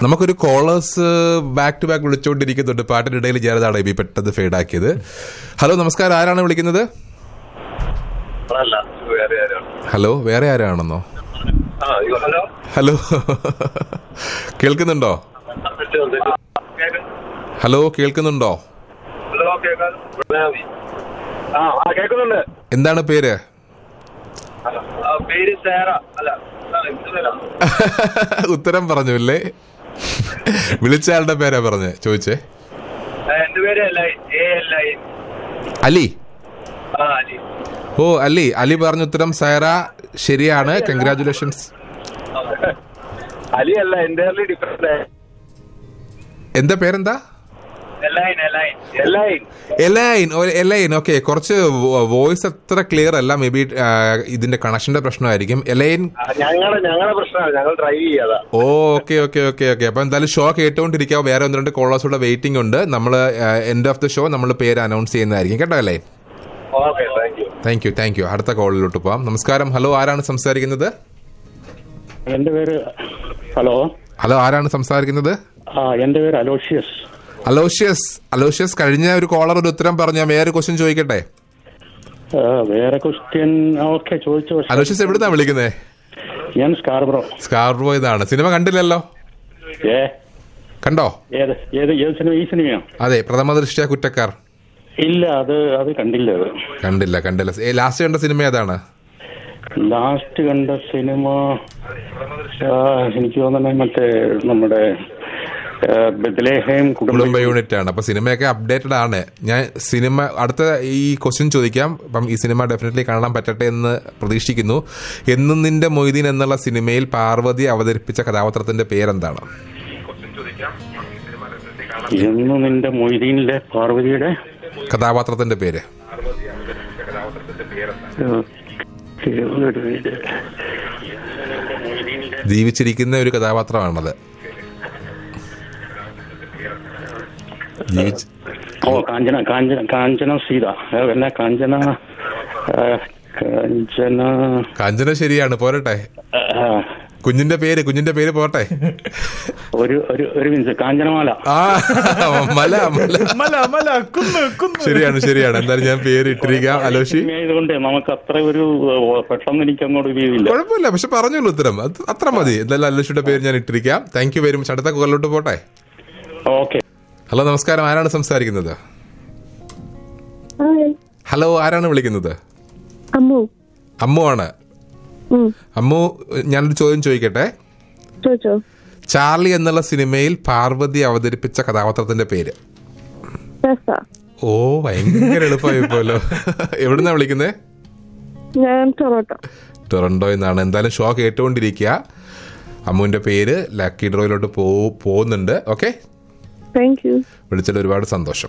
നമുക്കൊരു callers back to back വിളിച്ചുകൊണ്ടിരിക്കുന്നുണ്ട് പാട്ടിനിടയിൽ ഞാനതാണ് ഇബി പെട്ടെന്ന് ഫെയ്ഡ് ആക്കിയത് ഹലോ നമസ്കാരം ആരാണ് വിളിക്കുന്നത് അല്ല വേറെ ആരാണ് ഹലോ വേറെ ആരാണെന്നോ ആ അയ്യോ, ഹലോ ഹലോ കേൾക്കുന്നുണ്ടോ ഹലോ കേൾക്കുന്നുണ്ടോ ഹലോ കേൾക്കാൻ ആ ആ കേൾക്കുന്നുണ്ട് എന്താണ് പേര് ആ, പേര് സേറ അല്ല ആ, എന്ത് പേരാ ഉത്തരം പറഞ്ഞു അല്ലേ വിളിച്ച ആളുടെ പേരാ പറഞ്ഞേ ചോദിച്ചേ ആ, എന്റെ പേര് ലൈൻ എ എൽ ലൈൻ അലി ആ അലി ഓ അലി അലി പറഞ്ഞ ഉത്തരം സൈറ ശരിയാണ് കൺഗ്രാചുലേഷൻസ് അലി അല്ല എന്റെ ഡിഫറെന്റ് എന്താ പേരെന്താ എലൈൻ എലൈൻ എലൈൻ എലൈൻ ഓ, എലൈൻ ഓക്കെ കുറച്ച് വോയിസ് അത്ര ക്ലിയർ അല്ല മേ ബി ഇതിന്റെ കണക്ഷന്റെ പ്രശ്നമായിരിക്കും എലൈൻ ഞങ്ങളുടെ ഞങ്ങളുടെ പ്രശ്നമാണ് ഞങ്ങൾ ഡ്രൈവ് ചെയ്യാതാ ഓക്കെ ഓക്കെ ഓക്കെ ഓക്കെ അപ്പൊ എന്തായാലും ഷോ കേട്ടുകൊണ്ടിരിക്കുക വേറെ ഒന്ന് രണ്ട് കോളേഴ്സ് കൂടെ വെയിറ്റിംഗ് ഉണ്ട് നമ്മൾ എൻഡ് ഓഫ് ദ ഷോ നമ്മൾ പേര് അനൗൺസ് ചെയ്യുന്നതായിരിക്കും കേട്ടോ Aline okay thank you thank you thank you അടുത്ത കോളിലോട്ട് പോവാം നമസ്കാരം ഹലോ ആരാണ് സംസാരിക്കുന്നത് എന്റെ പേര് ഹലോ ഹലോ ആരാണ് സംസാരിക്കുന്നത് ആ എന്റെ പേര് അലോഷ്യസ് അലോഷ്യസ് അലോഷ്യസ് കഴിഞ്ഞ ഒരു കോളർ ഒരു ഉത്തരം പറഞ്ഞു ഞാൻ വേറെ ക്വസ്റ്റ്യൻ ചോദിക്കട്ടെ ആ, വേറെ ക്വസ്റ്റ്യൻ ഓക്കെ ചോദിച്ചു പക്ഷേ അലോഷ്യസ് എവിടുന്നാ വിളിക്കുന്നത് ഞാൻ സ്കാർബ്രോ സ്കാർബോ ഇതാണ് സിനിമ കണ്ടില്ലല്ലോ ഏ കണ്ടോ ഏത് ഏത് ഏത് സിനിമ ഈ സിനിമയോ അതെ പ്രഥമ ദൃഷ്ടിയ കുറ്റക്കാർ ഇല്ല അത് അത് കണ്ടില്ല അത് കണ്ടില്ല കണ്ടില്ല ഏ, ലാസ്റ്റ് കണ്ട സിനിമ ഏതാണ് ലാസ്റ്റ് കണ്ട സിനിമ ആ, എനിക്ക് തോന്നുന്നത് മറ്റേ നമ്മുടെ ആ, ബെത്ലേഹേം കുടുംബ കുടുംബ യൂണിറ്റ് ആണ് അപ്പൊ സിനിമയൊക്കെ അപ്ഡേറ്റഡ് ആണ് ഞാൻ സിനിമ അടുത്ത ഈ ക്വസ്റ്റ്യൻ ചോദിക്കാം അപ്പം ഈ സിനിമ ഡെഫിനറ്റ്ലി കാണാൻ പറ്റട്ടെ എന്ന് പ്രതീക്ഷിക്കുന്നു എന്നും നിന്റെ മൊയ്തീൻ എന്നുള്ള സിനിമയിൽ പാർവതി അവതരിപ്പിച്ച കഥാപാത്രത്തിന്റെ പേരെന്താണ് എന്ന് നിന്റെ മൊയ്തീനിലെ പാർവതിയുടെ കഥാപാത്രത്തിന്റെ പേര് ഓക്കേ, ഒരു മിനിറ്റ്. ജീവിച്ചിരിക്കുന്ന ഒരു കഥാപാത്രമാണത് ജീവിച്ച് ഓ കാഞ്ചന കാഞ്ചന കാഞ്ചന സീത ഏ, പിന്നെ കാഞ്ചന ആ, കാഞ്ചന കാഞ്ചന ശരിയാണ് പോരട്ടെ ആ, കുഞ്ഞിന്റെ പേര് കുഞ്ഞിന്റെ പേര് പോട്ടെ ഒരു ഒരു ഒരു മിനിറ്റ് കാഞ്ചനമാല ആ മല മല മല മല കുന്ന് കുന്ന് ശരിയാണ് ശരിയാണ് എന്തായാലും ഞാൻ പേര് ഇട്ടിരിക്കാം അലോഷി ആയതുകൊണ്ട് നമുക്ക് അത്ര ഒരു ഓ, പെട്ടെന്ന് എനിക്ക് അങ്ങോട്ട് ഒരു ഇതില്ല കുഴപ്പമില്ല പക്ഷെ പറഞ്ഞോളൂ ഉത്തരം അത് അത്ര മതി എന്തായാലും അലോഷിയുടെ പേര് ഞാൻ ഇട്ടിരിക്കാം താങ്ക് യു വെരി മച്ച് അടുത്ത കോളിലോട്ട് പോട്ടെ ഓക്കെ ഹലോ നമസ്കാരം ആരാണ് സംസാരിക്കുന്നത് ഹായ് ഹലോ ആരാണ് വിളിക്കുന്നത് അമ്മു അമ്മു ആണ് ഉം, അമ്മു ഞാനൊരു ചോദ്യം ചോദിക്കട്ടെ ചോദിച്ചോ ചാർലി എന്നുള്ള സിനിമയിൽ പാർവതി അവതരിപ്പിച്ച കഥാപാത്രത്തിന്റെ പേര് രസ ഓ ഭയങ്കര എളുപ്പമായി പോലോ എവിടുന്നാ വിളിക്കുന്നത് ഞാൻ ടൊറോട്ടോ ടൊറന്റോയിൽ നിന്നാണ് എന്തായാലും ഷോ കേട്ടുകൊണ്ടിരിക്കുക അമ്മുവിന്റെ പേര് ലക്കി ഡ്രോയിലോട്ട് പോ പോകുന്നുണ്ട് ഓക്കെ താങ്ക് യു വിളിച്ചതിൽ ഒരുപാട് സന്തോഷം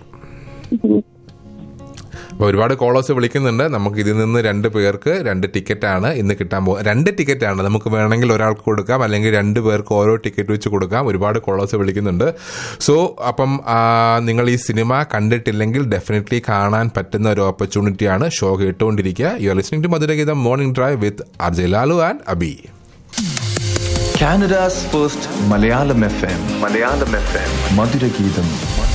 അപ്പോൾ ഒരുപാട് കോളേഴ്സ് വിളിക്കുന്നുണ്ട് നമുക്ക് ഇതിൽ നിന്ന് രണ്ട് പേർക്ക് രണ്ട് ടിക്കറ്റാണ് ഇന്ന് കിട്ടാൻ പോകുന്നത് രണ്ട് ടിക്കറ്റാണ് നമുക്ക് വേണമെങ്കിൽ ഒരാൾക്ക് കൊടുക്കാം അല്ലെങ്കിൽ രണ്ട് പേർക്ക് ഓരോ ടിക്കറ്റ് വെച്ച് കൊടുക്കാം ഒരുപാട് കോളേഴ്സ് വിളിക്കുന്നുണ്ട് സോ അപ്പം ആ, നിങ്ങൾ ഈ സിനിമ കണ്ടിട്ടില്ലെങ്കിൽ ഡെഫിനറ്റ്ലി കാണാൻ പറ്റുന്ന ഒരു ഓപ്പർച്യൂണിറ്റിയാണ് ഷോ കേട്ടുകൊണ്ടിരിക്കുക you are listening to Madhurageetham morning drive with Arjay Lalu and Abi Canada's first Malayalam F M Malayalam F M Madhurageetham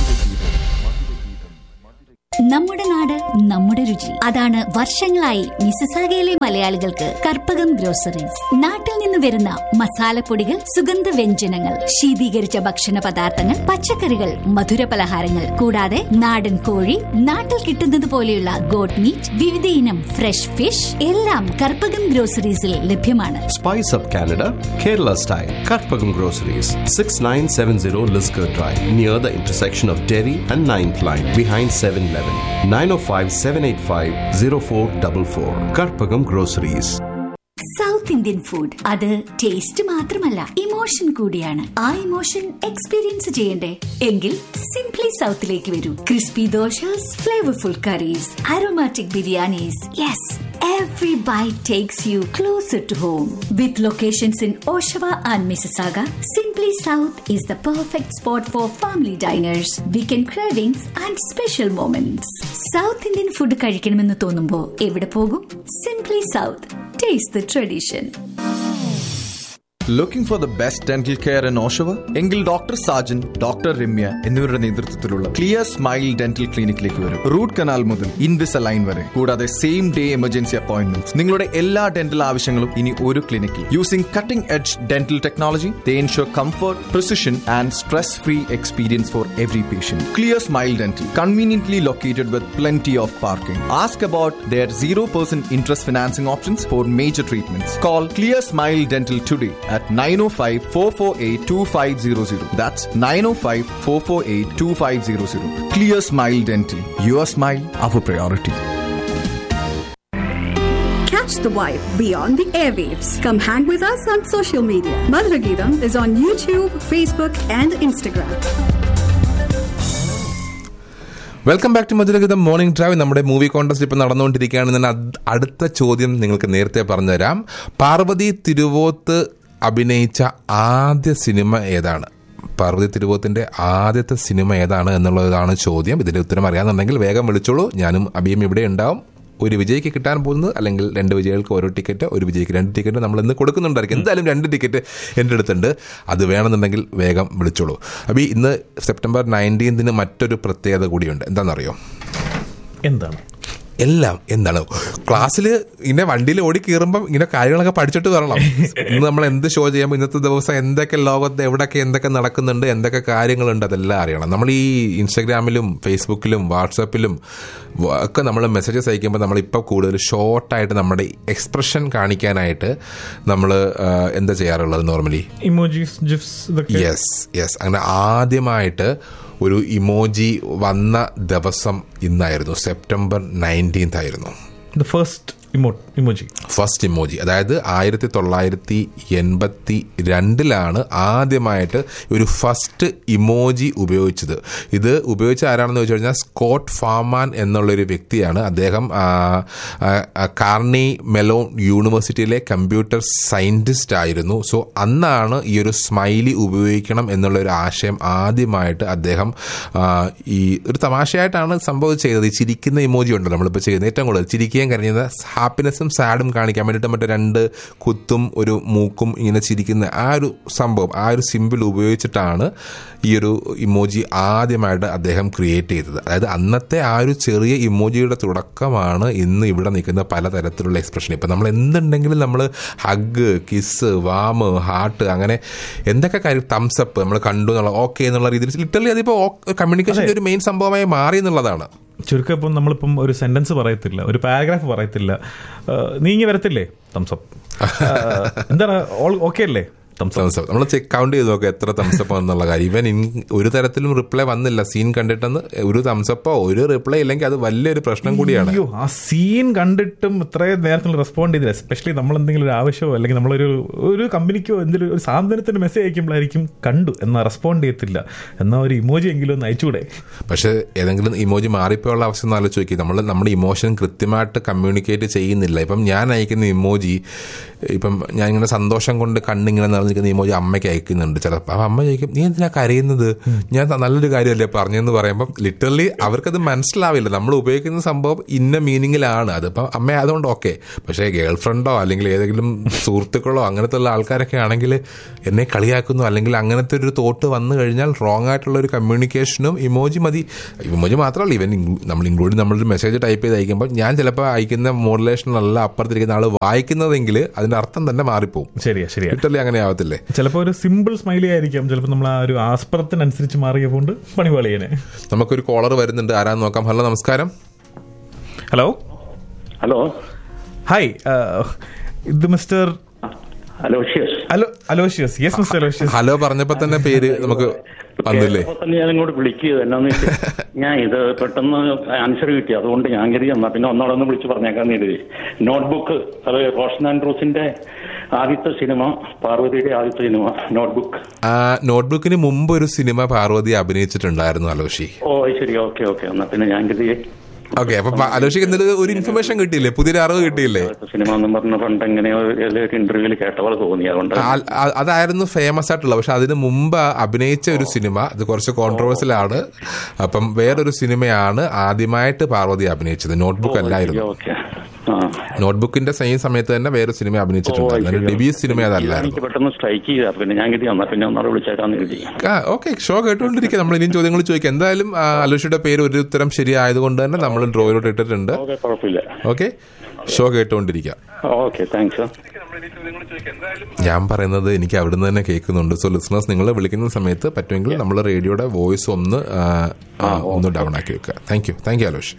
നമ്മുടെ നാട് നമ്മുടെ രുചി അതാണ് വർഷങ്ങളായി മിസസാഗയിലെ മലയാളികൾക്ക് കർപ്പകം ഗ്രോസറീസ് നാട്ടിൽ നിന്ന് വരുന്ന മസാലപ്പൊടികൾ സുഗന്ധ വ്യഞ്ജനങ്ങൾ ശീതീകരിച്ച ഭക്ഷണ പദാർത്ഥങ്ങൾ പച്ചക്കറികൾ മധുര പലഹാരങ്ങൾ കൂടാതെ നാടൻ കോഴി നാട്ടിൽ കിട്ടുന്നത് പോലെയുള്ള ഗോട്ട് മീറ്റ് വിവിധ ഇനം ഫ്രഷ് ഫിഷ് എല്ലാം കർപ്പകം ഗ്രോസറീസിൽ ലഭ്യമാണ് Spice Up Canada, Kerala style. Karpagam Groceries, 6970 Lisgar Drive, near the intersection of Derry and 9th Line, behind 7 Eleven. 905 785 0444. Karpagam Groceries. South Indian food അത് ടേസ്റ്റ് മാത്രമല്ല ഇമോഷൻ കൂടിയാണ് ആ ഇമോഷൻ എക്സ്പീരിയൻസ് ചെയ്യണ്ടേ എങ്കിൽ സിംപ്ലി സൗത്തിലേക്ക് വരൂ crispy dosas flavourful curries aromatic biryanis yes every bite takes you closer to home with locations in Oshawa and Mississauga simply south is the perfect spot for family diners weekend cravings and special moments south Indian food കഴിക്കണമെന്ന് തോന്നുമ്പോ എവിടെ പോകും simply south taste the tradition looking for the best dental care in Oshawa എങ്കിൽ doctor Sajan doctor Ramya എന്നിവരുടെ നേതൃത്വത്തിലുള്ള clear smile dental ക്ലിനിക്കിലേക്ക് വരും root canal മുതൽ ഇൻവിസലൈൻ വരെ കൂടാതെ സെയിം ഡേ എമർജൻസി അപ്പോയിന്റ്മെന്റ് നിങ്ങളുടെ എല്ലാ ഡെന്റൽ ആവശ്യങ്ങളും ഇനി ഒരു ക്ലിനിക്കിൽ using cutting edge dental technology they ensure comfort precision and stress free experience for every patient clear smile dental conveniently located with plenty of parking. Ask about their 0% interest financing options for major treatments. Call Clear Smile Dental today at 905 448 2500. That's 905 448 2500. Clear Smile Dental. Your smile, our priority. Catch the vibe beyond the airwaves. Come hang with us on social media. Madhuragidam is on YouTube, Facebook, and Instagram. Welcome back to Madhurageetham morning drive നമ്മുടെ movie contest ഇപ്പം നടന്നുകൊണ്ടിരിക്കുകയാണ് ഞാൻ അത് അടുത്ത ചോദ്യം നിങ്ങൾക്ക് നേരത്തെ പറഞ്ഞുതരാം പാർവതി തിരുവോത്ത് അഭിനയിച്ച ആദ്യ സിനിമ ഏതാണ് പാർവതി തിരുവോത്തിന്റെ ആദ്യത്തെ സിനിമ ഏതാണ് എന്നുള്ളതാണ് ചോദ്യം ഇതിന്റെ ഉത്തരം അറിയാന്നുണ്ടെങ്കിൽ വേഗം വിളിച്ചോളൂ ഞാനും അഭിയും ഇവിടെ ഉണ്ടാവും ഒരു വിജയിക്ക് കിട്ടാൻ പോകുന്നത് അല്ലെങ്കിൽ രണ്ട് വിജയികൾക്ക് ഓരോ ടിക്കറ്റ് ഒരു വിജയിക്ക് രണ്ട് ടിക്കറ്റ് നമ്മൾ ഇന്ന് കൊടുക്കുന്നുണ്ടായിരിക്കും എന്തായാലും രണ്ട് ടിക്കറ്റ് എൻ്റെ അടുത്തുണ്ട് അത് വേണമെന്നുണ്ടെങ്കിൽ വേഗം വിളിച്ചോളൂ അപ്പോൾ ഇന്ന് സെപ്റ്റംബർ നയൻറ്റീൻത്തിന് മറ്റൊരു പ്രത്യേകത കൂടിയുണ്ട് എന്താണെന്നറിയോ എന്താണ് എല്ലാം എന്താണ് ക്ലാസ്സിൽ ഇങ്ങനെ വണ്ടിയിൽ ഓടി കയറുമ്പം ഇങ്ങനെ കാര്യങ്ങളൊക്കെ പഠിച്ചിട്ട് വരണം ഇന്ന് നമ്മൾ എന്ത് ഷോ ചെയ്യുമ്പോൾ ഇന്നത്തെ ദിവസം എന്തൊക്കെ ലോകത്ത് എവിടെയൊക്കെ എന്തൊക്കെ നടക്കുന്നുണ്ട് എന്തൊക്കെ കാര്യങ്ങളുണ്ട് അതെല്ലാം അറിയണം നമ്മൾ ഈ ഇൻസ്റ്റാഗ്രാമിലും ഫേസ്ബുക്കിലും വാട്സപ്പിലും ഒക്കെ നമ്മൾ മെസ്സേജസ് അയക്കുമ്പോൾ നമ്മളിപ്പോൾ കൂടുതൽ ഷോർട്ടായിട്ട് നമ്മുടെ എക്സ്പ്രഷൻ കാണിക്കാനായിട്ട് നമ്മൾ എന്താ ചെയ്യാറുള്ളത് നോർമലി ഇമോജീസ് ജിഫ്സ് ഇതൊക്കെ യെസ് യെസ് അങ്ങനെ ആദ്യമായിട്ട് ഒരു ഇമോജി വന്ന ദിവസം ഇന്നായിരുന്നു സെപ്റ്റംബർ നയൻറ്റീൻത്ത് ആയിരുന്നു the first emo emoji first emoji അതായത് ആയിരത്തി തൊള്ളായിരത്തി എൺപത്തി രണ്ടിലാണ് ആദ്യമായിട്ട് ഒരു ഫസ്റ്റ് ഇമോജി ഉപയോഗിച്ചത് ഇത് ഉപയോഗിച്ച ആരാണെന്ന് വെച്ച് കഴിഞ്ഞാൽ സ്കോട്ട് ഫാമാൻ എന്നുള്ളൊരു വ്യക്തിയാണ് അദ്ദേഹം ആ, ആ, ആ, കാർണി മെലോൺ യൂണിവേഴ്സിറ്റിയിലെ കമ്പ്യൂട്ടർ സയൻറ്റിസ്റ്റ് ആയിരുന്നു സോ അന്നാണ് ഈ ഒരു സ്മൈലി ഉപയോഗിക്കണം എന്നുള്ള ഒരു ആശയം ആദ്യമായിട്ട് അദ്ദേഹം ആ, ഈ ഒരു തമാശയായിട്ടാണ് സംഭവം ചെയ്തത് ഈ ചിരിക്കുന്ന ഇമോജി ഉണ്ടല്ലോ നമ്മളിപ്പോൾ ചെയ്യുന്നത് ഏറ്റവും കൂടുതൽ ചിരിക്കുകയും കരഞ്ഞത് ഹാപ്പിനെസ്സും സാഡും കാണിക്കാൻ വേണ്ടിയിട്ട് മറ്റേ രണ്ട് കുത്തും ഒരു മൂക്കും ഇങ്ങനെ ചിരിക്കുന്ന ആ ഒരു സംഭവം ആ ഒരു സിമ്പിൾ ഉപയോഗിച്ചിട്ടാണ് ഈ ഒരു ഇമോജി ആദ്യമായിട്ട് അദ്ദേഹം ക്രിയേറ്റ് ചെയ്തത് അതായത് അന്നത്തെ ആ ഒരു ചെറിയ ഇമോജിയുടെ തുടക്കമാണ് ഇന്ന് ഇവിടെ നിൽക്കുന്ന പലതരത്തിലുള്ള എക്സ്പ്രഷൻ ഇപ്പം നമ്മൾ എന്തുണ്ടെങ്കിലും നമ്മൾ ഹഗ് കിസ് വാമ് ഹാർട്ട് അങ്ങനെ എന്തൊക്കെ കാര്യം തംസപ്പ് നമ്മൾ കണ്ടു എന്നുള്ള ഓക്കെ എന്നുള്ള രീതിയിൽ ലിറ്ററലി അതിപ്പോൾ കമ്മ്യൂണിക്കേഷൻ്റെ ഒരു മെയിൻ സംഭവമായി മാറി എന്നുള്ളതാണ് ചുരുക്കം ഇപ്പം നമ്മളിപ്പം ഒരു സെന്റൻസ് പറയത്തില്ല ഒരു പാരഗ്രാഫ് പറയത്തില്ല ആ, നീ ഇങ്ങി വരത്തില്ലേ തംസപ്പ് എന്താണ് ഓൾ ഓക്കെ അല്ലേ തംസപ്പ് തംസപ്പ് നമ്മൾ ചെക്ക് കൗണ്ട് ചെയ്ത് നോക്കാം എത്ര തംസപ്പ് എന്നുള്ള കാര്യം ഇവൻ ഇൻ- ഒരു തരത്തിലും റിപ്ലൈ വന്നില്ല സീൻ കണ്ടിട്ടെന്ന് ഒരു തംസപ്പോ ഒരു റിപ്ലൈ ഇല്ലെങ്കിൽ അത് വലിയൊരു പ്രശ്നം കൂടിയാണ് അയ്യോ ആ സീൻ കണ്ടിട്ടും ഇത്രയും നേരത്തിൽ റെസ്പോണ്ട് ചെയ്തില്ല എസ്പെഷ്യലി നമ്മൾ എന്തെങ്കിലും ഒരു ആവശ്യമോ അല്ലെങ്കിൽ നമ്മളൊരു ഒരു കമ്പനിക്കോ എന്തെങ്കിലും ഒരു സാധനത്തിന് മെസ്സേജ് അയക്കുമ്പോഴായിരിക്കും കണ്ടു എന്നാ റെസ്പോണ്ട് ചെയ്യത്തില്ല എന്നാ ഒരു ഇമോജി എങ്കിലും ഒന്ന് അയച്ചുകൂടെ പക്ഷെ ഏതെങ്കിലും ഇമോജി മാറിപ്പോയുള്ള അവസ്ഥ ഒന്ന് ആലോചിച്ച് നോക്കി നമ്മൾ നമ്മുടെ ഇമോഷൻ കൃത്യമായിട്ട് കമ്മ്യൂണിക്കേറ്റ് ചെയ്യുന്നില്ല ഇപ്പം ഞാൻ അയക്കുന്ന ഇമോജി ഇപ്പം ഞാൻ ഇങ്ങനെ സന്തോഷം കൊണ്ട് കണ്ണിങ്ങനെ നിറഞ്ഞിരിക്കുന്ന ഇമോജി അമ്മയ്ക്ക് അയക്കുന്നുണ്ട് ചിലപ്പോൾ അപ്പം അമ്മ ചോദിക്കും നീ എന്തിനാ കരയുന്നത് ഞാൻ ത- നല്ലൊരു കാര്യമല്ലേ പറഞ്ഞെന്ന് പറയുമ്പം ലിറ്ററലി അവർക്കത് മനസ്സിലാവില്ല നമ്മൾ ഉപയോഗിക്കുന്ന സംഭവം ഇന്ന മീനിങ്ങിലാണ് അതിപ്പം അമ്മ ആയതുകൊണ്ട് ഓക്കെ പക്ഷേ ഗേൾ ഫ്രണ്ടോ അല്ലെങ്കിൽ ഏതെങ്കിലും സുഹൃത്തുക്കളോ അങ്ങനത്തെ ഉള്ള ആൾക്കാരൊക്കെ ആണെങ്കിൽ എന്നെ കളിയാക്കുന്നു അല്ലെങ്കിൽ അങ്ങനത്തെ ഒരു തോട്ട് വന്നു കഴിഞ്ഞാൽ റോങ് ആയിട്ടുള്ള ഒരു കമ്മ്യൂണിക്കേഷനും ഇമോജി മതി ഇമോജി മാത്രമല്ല ഇവൻ ഇൻക്ലൂ- നമ്മൾ ഇൻക്ലൂഡ് നമ്മളൊരു മെസ്സേജ് ടൈപ്പ് ചെയ്ത് അയക്കുമ്പോൾ ഞാൻ ചിലപ്പോൾ അയക്കുന്ന മോഡുലേഷനല്ല അപ്പുറത്തിരിക്കുന്ന ആൾ വായിക്കുന്നതെങ്കിൽ അതിന്റെ അർത്ഥം തന്നെ മാറിപ്പോവും ശരിയാ ശരിയാ ലിറ്ററലി അങ്ങനെ ആവത്തില്ലേ ചിലപ്പോൾ ഒരു സിമ്പിൾ സ്മൈലി ആയിരിക്കാം ചിലപ്പോൾ നമ്മൾ ആ ഒരു ആസ്പദത്തിനനുസരിച്ച് മാറിയ കൊണ്ട് പണിപാളിയനെ നമുക്കൊരു കോളർ വരുന്നുണ്ട് ആരാന്ന് നോക്കാം ഹലോ നമസ്കാരം ഹലോ ഹലോ ഹായ് ഇത് മിസ്റ്റർ അലോഷ്യസ് അലോ Aloysius yes mister Aloysius hello പറഞ്ഞപ്പോ തന്നെ പേര് നമുക്ക് വന്നില്ലേ കേട്ടപ്പോ തന്നെ ഞാൻ ഇങ്ങോട്ട് വിളിക്കുക എന്നാന്ന് വെച്ചാൽ ഞാൻ ഇത് പെട്ടെന്ന് ആൻസർ കിട്ടി അതുകൊണ്ട് ഞാൻ കരുതി എന്നാ പിന്നെ ഒന്നോടെ ഒന്ന് വിളിച്ച് പറഞ്ഞേക്കാൻ കരുതി നോട്ട്ബുക്ക് അത് റോഷൻ ആൻഡ്രൂസിന്റെ ആദ്യത്തെ സിനിമ പാർവതിയുടെ ആദ്യത്തെ സിനിമ നോട്ട്ബുക്ക് ആ നോട്ട്ബുക്കിന് മുമ്പ് ഒരു സിനിമ പാർവതി അഭിനയിച്ചിട്ടുണ്ടായിരുന്നു അലോഷി ഓ അത് ശരി ഓക്കെ ഓക്കെ എന്നാ പിന്നെ ഞാൻ കരുതി ഓക്കെ അപ്പൊ പ- അലോഷിക്ക് എന്തെങ്കിലും ഒരു ഇൻഫർമേഷൻ കിട്ടിയില്ലേ പുതിയൊരു അറിവ് കിട്ടിയില്ലേ സിനിമ എന്നും പറഞ്ഞ പണ്ട് എങ്ങനെയോ ഒരു ഇന്റർവ്യൂവിൽ കേട്ട പോലെ തോന്നി അതുകൊണ്ട് ആ- ആ- അതായിരുന്നു ഫേമസ് ആയിട്ടുള്ളത് പക്ഷെ അതിന് മുമ്പ് അഭിനയിച്ച ഒരു സിനിമ അത് കുറച്ച് കോൺട്രവേഴ്സലാണ് അപ്പം വേറൊരു സിനിമയാണ് ആദ്യമായിട്ട് പാർവതി അഭിനയിച്ചത് നോട്ട്ബുക്ക് അല്ലായിരുന്നു ഓക്കെ ആ നോട്ട്ബുക്കിന്റെ സെയിം സമയത്ത് തന്നെ വേറെ സിനിമ അഭിനയിച്ചിട്ടുണ്ട് അതിന്റെ ഡെബ്യൂ സിനിമ എനിക്ക് അതല്ലായിരുന്നു പെട്ടെന്ന് സ്ട്രൈക്ക് ചെയ്ത പിന്നെ ഞാൻ കരുതി എന്നാ പിന്നെ ഒന്നോടെ വിളിച്ചേക്കാന്ന് കരുതി ആ ഓക്കെ ഷോ കേട്ടുകൊണ്ടിരിക്കുക നമ്മൾ ഇനിയും ചോദ്യങ്ങൾ ചോദിക്കാം എന്തായാലും ആ, അലോഷിയുടെ പേര് ഒരു ഉത്തരം ശരിയായതുകൊണ്ട് തന്നെ നമ്മൾ ഡ്രോയിലോട്ട് ഇട്ടിട്ടുണ്ട് ഓക്കെ കുഴപ്പമില്ല ഓക്കെ ഷോ കേട്ടുകൊണ്ടിരിക്കുക ഓക്കെ താങ്ക്സ് ഞാൻ പറയുന്നത് എനിക്ക് അവിടുന്ന് തന്നെ കേൾക്കുന്നുണ്ട് സോ ലിസണേഴ്സ് നിങ്ങൾ വിളിക്കുന്ന സമയത്ത് പറ്റുമെങ്കിൽ നമ്മൾ റേഡിയോയുടെ വോയിസ് ഒന്ന് ആ, ആ, ഒന്ന് ഡൗൺ ആക്കി വെക്കുക thank you thank you Alosh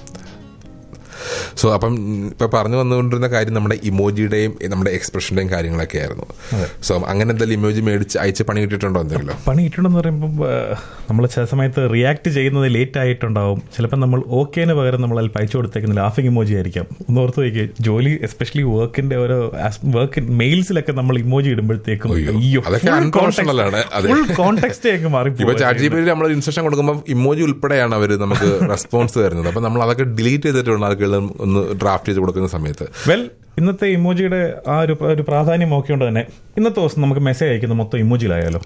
so അപ്പം ഇപ്പൊ പറഞ്ഞു വന്നുകൊണ്ടിരുന്ന കാര്യം നമ്മുടെ ഇമോജിയുടെയും നമ്മുടെ എക്സ്പ്രഷന്റെയും കാര്യങ്ങളൊക്കെ ആയിരുന്നു സോ അങ്ങനെ എന്തെങ്കിലും ഇമോജി മേടിച്ച് അയച്ച് പണി കിട്ടിയിട്ടുണ്ടോ എന്തെങ്കിലും പണി കിട്ടണമെന്ന് പറയുമ്പോൾ നമ്മൾ ചില സമയത്ത് റിയാക്ട് ചെയ്യുന്നത് ലേറ്റ് ആയിട്ടുണ്ടാവും ചിലപ്പോൾ നമ്മൾ ഓക്കേന് പകരം നമ്മൾ അതിൽ അയച്ചു കൊടുത്തേക്കുന്ന ലാഫിംഗ് ഇമോജി ആയിരിക്കാം ഒന്ന് ഓർത്ത് നോക്കി ജോലി എസ്പെഷ്യലി വർക്കിന്റെ ഓരോ വർക്ക് മെയിൽസിലൊക്കെ നമ്മൾ ഇമോജി ഇടുമ്പോഴത്തേക്കും അയ്യോ, അതൊക്കെ unprofessional ആണ്. അതെ. ഫുൾ കോണ്ടെക്സ്റ്റ് ഒക്കെ മാറി ഇപ്പൊ ചാറ്റ് ജി പി നമ്മൾ ഇൻസ്ട്രക്ഷൻ കൊടുക്കുമ്പോൾ ഇമോജി ഉൾപ്പെടെയാണ് അവർ നമുക്ക് റെസ്പോൺസ് തരുന്നത് അപ്പൊ നമ്മൾ അതൊക്കെ ഡിലീറ്റ് ചെയ്തിട്ടുണ്ട് ആൾക്കുകൾ ഒന്ന് ഡ്രാഫ്റ്റ് ചെയ്ത് കൊടുക്കുന്ന സമയത്ത് വെൽ ഇന്നത്തെ ഇമോജിയുടെ ആ ഒരു ഒരു പ്രാധാന്യം നോക്കിക്കൊണ്ട് തന്നെ ഇന്നത്തെ ദിവസം നമുക്ക് മെസ്സേജ് അയക്കുന്ന മൊത്തം ഇമോജിയിലായാലോ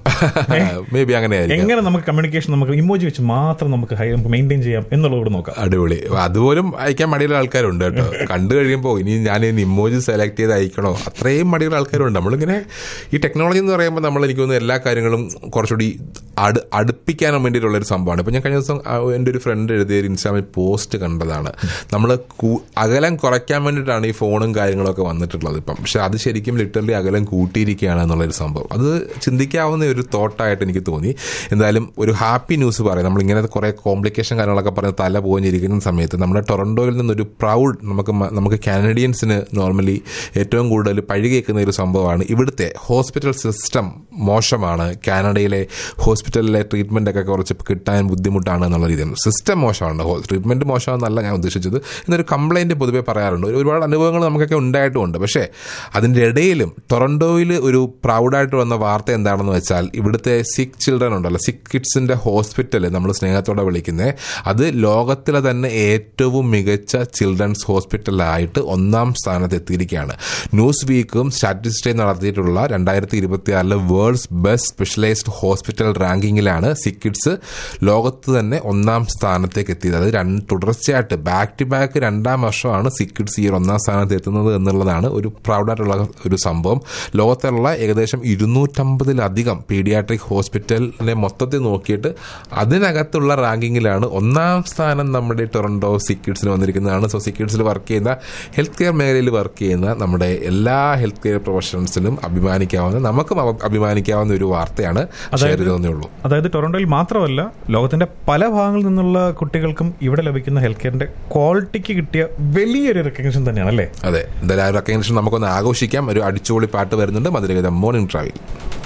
മേ ബി അങ്ങനെ ആയിരിക്കും എങ്ങനെ നമുക്ക് കമ്മ്യൂണിക്കേഷൻ നമുക്ക് ഇമോജി വെച്ച് മാത്രം നമുക്ക് ഹൈ നമുക്ക് മെയിൻറ്റെയിൻ ചെയ്യാം എന്നുള്ളത് കൂടെ നോക്കാം അടിപൊളി അതുപോലും അയക്കാൻ മടിയുള്ള ആൾക്കാരുണ്ട് കേട്ടോ കണ്ടു കഴിയുമ്പോൾ ഇനി ഞാൻ ഇനി ഇമോജി സെലക്ട് ചെയ്ത് അയക്കണോ അത്രയും മടിയുള്ള ആൾക്കാരുണ്ട് നമ്മളിങ്ങനെ ഈ ടെക്നോളജി എന്ന് പറയുമ്പോൾ നമ്മൾ എനിക്ക് തോന്നുന്നു എല്ലാ കാര്യങ്ങളും കുറച്ചുകൂടി അടു അടുപ്പിക്കാൻ വേണ്ടിയിട്ടുള്ള ഒരു സംഭവമാണ് ഇപ്പം ഞാൻ കഴിഞ്ഞ ദിവസം ആ, എൻ്റെ ഒരു ഫ്രണ്ട് എഴുതിയ ഒരു ഇൻസ്റ്റാഗ്രാമിൽ പോസ്റ്റ് കണ്ടതാണ് നമ്മൾ അകലം കുറയ്ക്കാൻ വേണ്ടിയിട്ടാണ് ഈ ഫോണും കാര്യങ്ങളൊക്കെ വന്നിട്ടുള്ളത് ഇപ്പം പക്ഷെ അത് ശരിക്കും ലിറ്ററലി അകലം കൂട്ടിയിരിക്കുകയാണ് എന്നുള്ളൊരു സംഭവം അത് ചിന്തിക്കാവുന്ന ഒരു തോട്ടായിട്ട് എനിക്ക് തോന്നി എന്തായാലും ഒരു ഹാപ്പി ന്യൂസ് പറയാം നമ്മൾ ഇങ്ങനെ കുറെ കോംപ്ലിക്കേഷൻ കാര്യങ്ങളൊക്കെ പറഞ്ഞ് തല പോഞ്ഞിരിക്കുന്ന സമയത്ത് നമ്മുടെ ടൊറൻഡോയിൽ നിന്നൊരു പ്രൗഡ് നമുക്ക് മ- നമുക്ക് കാനഡിയൻസിന് നോർമലി ഏറ്റവും കൂടുതൽ പഴി കേൾക്കുന്ന ഒരു സംഭവമാണ് ഇവിടുത്തെ ഹോസ്പിറ്റൽ സിസ്റ്റം മോശമാണ് കാനഡയിലെ ഹോസ്പിറ്റലിലെ ട്രീറ്റ്മെന്റ് ഒക്കെ കുറച്ച് കിട്ടാൻ ബുദ്ധിമുട്ടാണ് എന്നുള്ള രീതിയാണ് സിസ്റ്റം മോശമാണ് ട്രീറ്റ്മെന്റ് മോശമാണെന്നല്ല ഞാൻ ഉദ്ദേശിച്ചത് എന്നൊരു കംപ്ലൈന്റ് പൊതുവെ പറയാറുണ്ട് ഒരു- ഒരുപാട് അനുഭവങ്ങൾ നമുക്കൊക്കെ ഉണ്ടായിട്ടുമുണ്ട് പക്ഷേ അതിന്റെ ഇടയിലും ടൊറൻഡോയിൽ ഒരു പ്രൗഡായിട്ട് വന്ന വാർത്ത എന്താണെന്ന് വെച്ചാൽ ഇവിടുത്തെ സിക്ക് ചിൽഡ്രൻ ഉണ്ടല്ലോ സിക്ക് കിഡ്സിന്റെ ഹോസ്പിറ്റൽ നമ്മൾ സ്നേഹത്തോടെ വിളിക്കുന്നത് അത് ലോകത്തിലെ തന്നെ ഏറ്റവും മികച്ച ചിൽഡ്രൻസ് ഹോസ്പിറ്റലായിട്ട് ഒന്നാം സ്ഥാനത്ത് എത്തിയിരിക്കുകയാണ് ന്യൂസ് വീക്കും സ്റ്റാറ്റിസ്റ്റിക്സ് നടത്തിയിട്ടുള്ള രണ്ടായിരത്തി ഇരുപത്തിയാറിലെ വേൾഡ്സ് ബെസ്റ്റ് സ്പെഷ്യലൈസ്ഡ് ഹോസ്പിറ്റൽ റാങ്കിങ്ങിലാണ് സിക്ക് കിഡ്സ് ലോകത്ത് തന്നെ ഒന്നാം സ്ഥാനത്തേക്ക് എത്തിയത് അത് രണ്ട് തുടർച്ചയായിട്ട് ബാക്ക് ടു ബാക്ക് രണ്ടാം വർഷമാണ് സിക്ക് കിഡ്സ് ഈ ഒരു ഒന്നാം സ്ഥാനത്ത് എത്തുന്നത് എന്നുള്ളതാണ് ഒരു പ്രൗഡായിട്ടുള്ള ഒരു സംഭവം ലോകത്തുള്ള ഏകദേശം ഇരുന്നൂറ്റമ്പതിലധികം പീഡിയാട്രിക് ഹോസ്പിറ്റലിനെ മൊത്തത്തിൽ നോക്കിയിട്ട് അതിനകത്തുള്ള റാങ്കിങ്ങിലാണ് ഒന്നാം സ്ഥാനം നമ്മുടെ ടൊറൻഡോ സിക്കിഡ്സിന് വന്നിരിക്കുന്നതാണ് സോ സിക്കിഡ്സിൽ വർക്ക് ചെയ്യുന്ന ഹെൽത്ത് കെയർ മേഖലയിൽ വർക്ക് ചെയ്യുന്ന നമ്മുടെ എല്ലാ ഹെൽത്ത് കെയർ പ്രൊഫഷണൽസിനും അഭിമാനിക്കാവുന്ന നമുക്കും അവ- അഭിമാനിക്കാവുന്ന ഒരു വാർത്തയാണ് ഷെയർ ചെയ്തതേ ഉള്ളൂ അതായത് ടൊറന്റോയിൽ മാത്രമല്ല ലോകത്തിന്റെ പല ഭാഗങ്ങളിൽ നിന്നുള്ള കുട്ടികൾക്കും ഇവിടെ ലഭിക്കുന്ന ഹെൽത്ത് കെയറിന്റെ ക്വാളിറ്റിക്ക് കിട്ടിയ വലിയൊരു റെക്കഗ്നിഷൻ തന്നെയാണ് അല്ലേ അതെ എന്തായാലും ആ റെക്കഗ്നേഷൻ നമുക്കൊന്ന് ആഘോഷിക്കാം ഒരു അടിച്ചുപൊളി പാട്ട് വരുന്നുണ്ട് മധുരഗീതം മോർണിംഗ് ട്രാവൽ